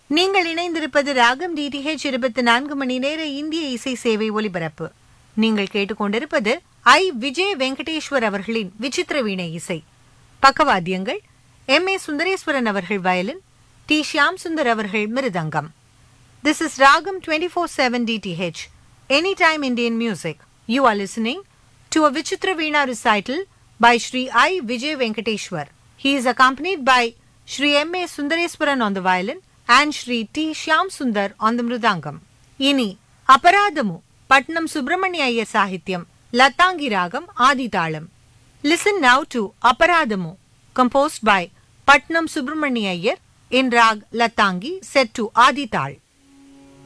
நீங்கள் இணைந்திருப்பது ராகம் டிடிஹெச் இருபத்தி நான்கு மணி நேர இந்திய இசை சேவை ஒலிபரப்பு நீங்கள் கேட்டுக்கொண்டிருப்பது ஐ விஜய் வெங்கடேஸ்வர் அவர்களின் விசித்திர வீணை இசை பக்கவாத்தியங்கள் எம் ஏ சுந்தரேஸ்வரன் அவர்கள் வயலின் டி ஷியாம் சுந்தர் அவர்கள் மிருதங்கம் This is Ragam 24/7 DTH, Anytime Indian Music. You are listening to a Vichitra Veena recital by Sri I. Vijay Venkateshwar. He is accompanied by Sri M. A. Sundareswaran on the violin and Sri T. Shyam Sundar on the mridangam. Ini Aparadamu, Patnam Subramanya Iyer Sahityam, Latangi Ragam Adi Talam. Listen now to Aparadamu, composed by Patnam Subramanya Iyer in Rag Latangi set to Adi Tal.